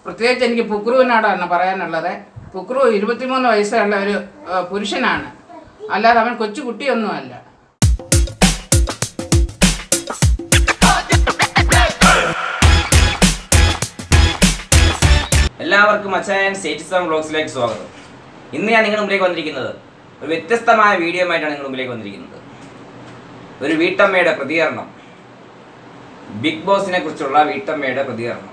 പ്രത്യേകിച്ച് എനിക്ക് പുക്രുവിനോടാണ് പറയാനുള്ളത് പുക്രു ഇരുപത്തിമൂന്ന് വയസ്സുള്ള ഒരു ആ, പുരുഷനാണ് അല്ലാതെ അവൻ കൊച്ചു കുട്ടിയൊന്നുമല്ല എല്ലാവർക്കും അച്ഛൻ സ്റ്റേറ്റിസം വ്ളോഗ്സിലേക്ക് സ്വാഗതം ഇന്ന് ഞാൻ നിങ്ങളുടെ മുമ്പിലേക്ക് വന്നിരിക്കുന്നത് ഒരു വ്യത്യസ്തമായ വീഡിയോ ആയിട്ടാണ് നിങ്ങളുടെ മുമ്പിലേക്ക് വന്നിരിക്കുന്നത് ഒരു വീട്ടമ്മയുടെ പ്രതികരണം ബിഗ് ബോസിനെ കുറിച്ചുള്ള വീട്ടമ്മയുടെ പ്രതികരണം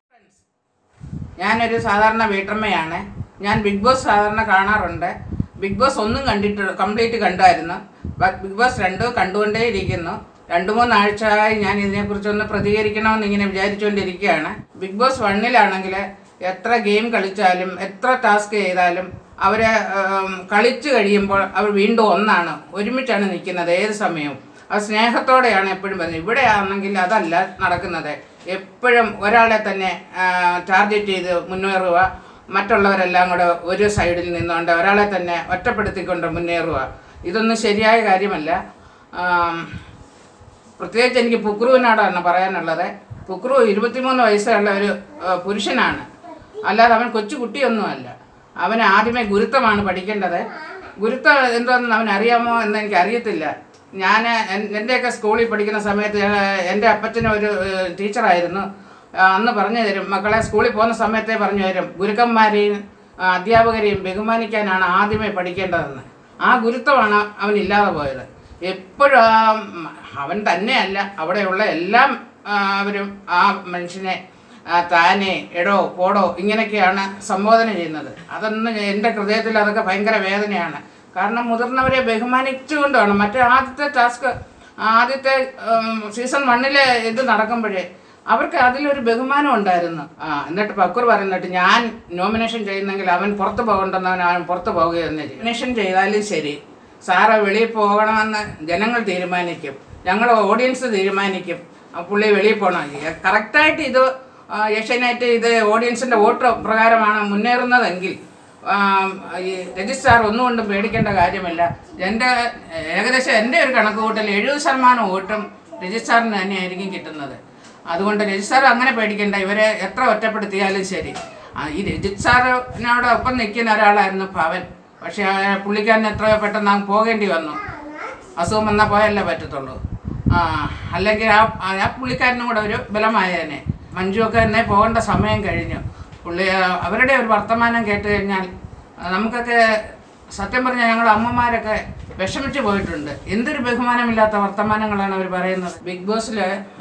ഞാനൊരു സാധാരണ വീട്ടമ്മയാണ് ഞാൻ ബിഗ് ബോസ് സാധാരണ കാണാറുണ്ട് ബിഗ് ബോസ് ഒന്നും കണ്ടിട്ട് കംപ്ലീറ്റ് കണ്ടായിരുന്നു ബ- ബിഗ് ബോസ് രണ്ട് കണ്ടുകൊണ്ടേ ഇരിക്കുന്നു രണ്ട് മൂന്നാഴ്ചയായി ഞാൻ ഇതിനെക്കുറിച്ചൊന്ന് പ്രതികരിക്കണമെന്ന് ഇങ്ങനെ വിചാരിച്ചുകൊണ്ടിരിക്കുകയാണ് ബിഗ് ബോസ് വണ്ണിലാണെങ്കിൽ എത്ര ഗെയിം കളിച്ചാലും എത്ര ടാസ്ക് ചെയ്താലും അവരെ ഉം, കളിച്ചു കഴിയുമ്പോൾ അവർ വീണ്ടും ഒന്നാണ് ഒരുമിച്ചാണ് നിൽക്കുന്നത് ഏത് സമയവും ആ സ്നേഹത്തോടെയാണ് എപ്പോഴും വരുന്നത് ഇവിടെ ആണെങ്കിൽ അതല്ല നടക്കുന്നത് എപ്പോഴും ഒരാളെ തന്നെ ടാർഗറ്റ് ചെയ്ത് മുന്നേറുക മറ്റുള്ളവരെല്ലാം കൂടെ ഒരു സൈഡിൽ നിന്നുകൊണ്ട് ഒരാളെ തന്നെ ഒറ്റപ്പെടുത്തിക്കൊണ്ട് മുന്നേറുക ഇതൊന്നും ശരിയായ കാര്യമല്ല ആം, പ്രത്യേകിച്ച് എനിക്ക് പുക്രുവിനോടാണ് പറയാനുള്ളത് പുക്രു ഇരുപത്തിമൂന്ന് വയസ്സുള്ള ഒരു ആ, പുരുഷനാണ് അല്ലാതെ അവൻ കൊച്ചു കുട്ടിയൊന്നുമല്ല അവന് ആദ്യമേ ഗുരുത്വമാണ് പഠിക്കേണ്ടത് ഗുരുത്വം എന്താണെന്ന് അവൻ അറിയാമോ എന്ന് എനിക്ക് അറിയത്തില്ല ഞാൻ എൻ്റെയൊക്കെ സ്കൂളിൽ പഠിക്കുന്ന സമയത്ത് ഞാൻ- എൻ്റെ അപ്പച്ചനും ഒരു ഏഹ്, ടീച്ചറായിരുന്നു ആ, അന്ന് പറഞ്ഞു തരും മക്കളെ സ്കൂളിൽ പോകുന്ന സമയത്തേ പറഞ്ഞു തരും ഗുരുക്കന്മാരെയും ആ, അധ്യാപകരെയും ബഹുമാനിക്കാനാണ് ആദ്യമേ പഠിക്കേണ്ടതെന്ന് ആ ഗുരുത്വമാണ് അവനില്ലാതെ പോയത് എപ്പോഴും ആ ഉം, അവൻ തന്നെയല്ല അവിടെയുള്ള എല്ലാം ആ, അവരും ആ മനുഷ്യനെ ആ, താനെ എടോ പോടോ ഇങ്ങനെയൊക്കെയാണ് സംബോധന ചെയ്യുന്നത് അതൊന്നും എൻ്റെ ഹൃദയത്തിൽ അതൊക്കെ ഭയങ്കര വേദനയാണ് കാരണം മുതിർന്നവരെ ബഹുമാനിച്ചുകൊണ്ടാണ് മറ്റേ ആദ്യത്തെ ടാസ്ക് ആദ്യത്തെ ഉം, സീസൺ വണ്ണിലെ ഇത് നടക്കുമ്പോഴേ അവർക്ക് അതിലൊരു ബഹുമാനം ഉണ്ടായിരുന്നു ആ എന്നിട്ട് പക്കൂർ പറയുന്നിട്ട് ഞാൻ നോമിനേഷൻ ചെയ്യുന്നെങ്കിൽ അവൻ പുറത്ത് പോകണ്ടെന്നവൻ അവൻ പുറത്ത് പോവുകയെന്ന് നോമിനേഷൻ ചെയ്താലും ശരി സാറ് വെളിയിൽ പോകണമെന്ന് ജനങ്ങൾ തീരുമാനിക്കും ഞങ്ങൾ ഓഡിയൻസ് തീരുമാനിക്കും ആ പുള്ളി വെളിയിൽ പോകണമെങ്കിൽ കറക്റ്റായിട്ട് ഇത് ആ, ഏഷ്യാനെറ്റ് ഇത് ഓഡിയൻസിൻ്റെ വോട്ട് പ്രകാരമാണ് മുന്നേറുന്നതെങ്കിൽ ആം, ഈ രജിസ്ട്രാർ ഒന്നുകൊണ്ടും പേടിക്കേണ്ട കാര്യമില്ല എൻ്റെ ഏകദേശം എൻ്റെ ഒരു കണക്ക് കൂട്ടൽ എഴുപത് ശതമാനം വോട്ടും രജിസ്ട്രാറിന് തന്നെയായിരിക്കും കിട്ടുന്നത് അതുകൊണ്ട് രജിസ്ട്രാർ അങ്ങനെ പേടിക്കേണ്ട ഇവരെ എത്ര ഒറ്റപ്പെടുത്തിയാലും ശരി ആ, ഈ രജിസ്ട്രാറിനോട് ഒപ്പം നിൽക്കുന്ന ഒരാളായിരുന്നു ഭവൻ പക്ഷേ ആ പുള്ളിക്കാരന് എത്രയോ പെട്ടെന്ന് അങ്ങ് പോകേണ്ടി വന്നു അസുഖം വന്നാൽ പോയല്ലേ പറ്റത്തുള്ളൂ ആ അല്ലെങ്കിൽ ആ ആ പുള്ളിക്കാരനും കൂടെ ഒരു ബലമായേനെ മഞ്ജുവൊക്കെ എന്നെ പോകേണ്ട സമയം കഴിഞ്ഞു പുള്ളി ആ, അവരുടെ ഒരു വർത്തമാനം കേട്ട് കഴിഞ്ഞാൽ ആ, നമുക്കൊക്കെ സത്യം പറഞ്ഞാൽ ഞങ്ങൾ അമ്മമാരൊക്കെ വിഷമിച്ച് പോയിട്ടുണ്ട് എന്തൊരു ബഹുമാനമില്ലാത്ത വർത്തമാനങ്ങളാണ് അവർ പറയുന്നത് ബിഗ് ബോസിൽ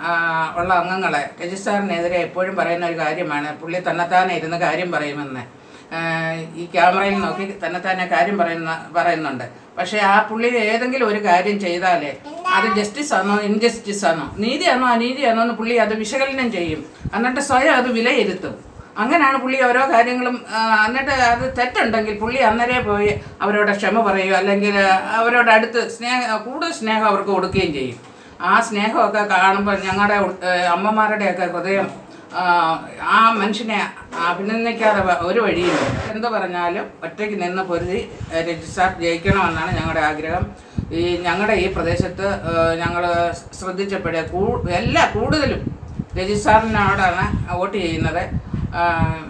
ഉള്ള അംഗങ്ങളെ രജിസ്ട്രാറിനെതിരെ എപ്പോഴും പറയുന്ന ഒരു കാര്യമാണ് പുള്ളി തന്നെത്താനെ ഇരുന്ന് കാര്യം പറയുമെന്ന് ആഹ് ഈ ക്യാമറയിൽ നോക്കി തന്നെത്താനെ കാര്യം പറയുന്ന പറയുന്നുണ്ട് പക്ഷേ ആ പുള്ളി ഏതെങ്കിലും ഒരു കാര്യം ചെയ്താലേ അത് ജസ്റ്റിസ് ആണോ ഇൻജസ്റ്റിസ് ആണോ നീതിയാണോ അനീതിയാണോ എന്ന് പുള്ളി അത് വിശകലനം ചെയ്യും എന്നിട്ട് സ്വയം അത് വിലയിരുത്തും അങ്ങനെയാണ് പുള്ളി ഓരോ കാര്യങ്ങളും ആ, എന്നിട്ട് അത് തെറ്റുണ്ടെങ്കിൽ പുള്ളി അന്നേരെ പോയി അവരോട് ക്ഷമ പറയുകയോ അല്ലെങ്കിൽ അവരോട് അടുത്ത് സ്നേഹ കൂടുതൽ സ്നേഹം അവർക്ക് കൊടുക്കുകയും ചെയ്യും ആ സ്നേഹമൊക്കെ കാണുമ്പോൾ ഞങ്ങളുടെ അമ്മമാരുടെയൊക്കെ ഹൃദയം ആ, ആ മനുഷ്യനെ അഭിനന്ദിക്കാതെ വ- ഒരു വഴിയില്ല എന്ത് പറഞ്ഞാലും ഒറ്റയ്ക്ക് നിന്ന് പൊരുതി രജിസ്ട്രാർ ജയിക്കണമെന്നാണ് ഞങ്ങളുടെ ആഗ്രഹം ഈ ഞങ്ങളുടെ ഈ പ്രദേശത്ത് ഞങ്ങൾ ശ്രദ്ധിച്ചപ്പോഴേ കൂ എല്ലാ കൂടുതലും രജിസ്ട്രാറിനോടാണ് വോട്ട് ചെയ്യുന്നത് ആ,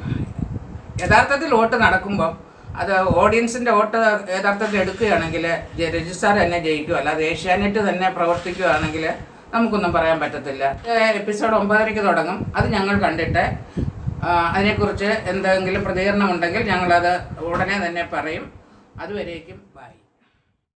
യഥാർത്ഥത്തിൽ വോട്ട് നടക്കുമ്പോൾ അത് ഓഡിയൻസിൻ്റെ വോട്ട് യഥാർത്ഥത്തിൽ എടുക്കുകയാണെങ്കിൽ ജ- രജിസ്ട്രാർ തന്നെ ജയിക്കും അല്ലാതെ ഏഷ്യാനെറ്റ് തന്നെ പ്രവർത്തിക്കുകയാണെങ്കിൽ നമുക്കൊന്നും പറയാൻ പറ്റത്തില്ല എപ്പിസോഡ് ഒമ്പതരയ്ക്ക് തുടങ്ങും അത് ഞങ്ങൾ കണ്ടിട്ട് ആ, അതിനെക്കുറിച്ച് എന്തെങ്കിലും പ്രതികരണം ഉണ്ടെങ്കിൽ ഞങ്ങളത് ഉടനെ തന്നെ പറയും അതുവരേക്കും ബൈ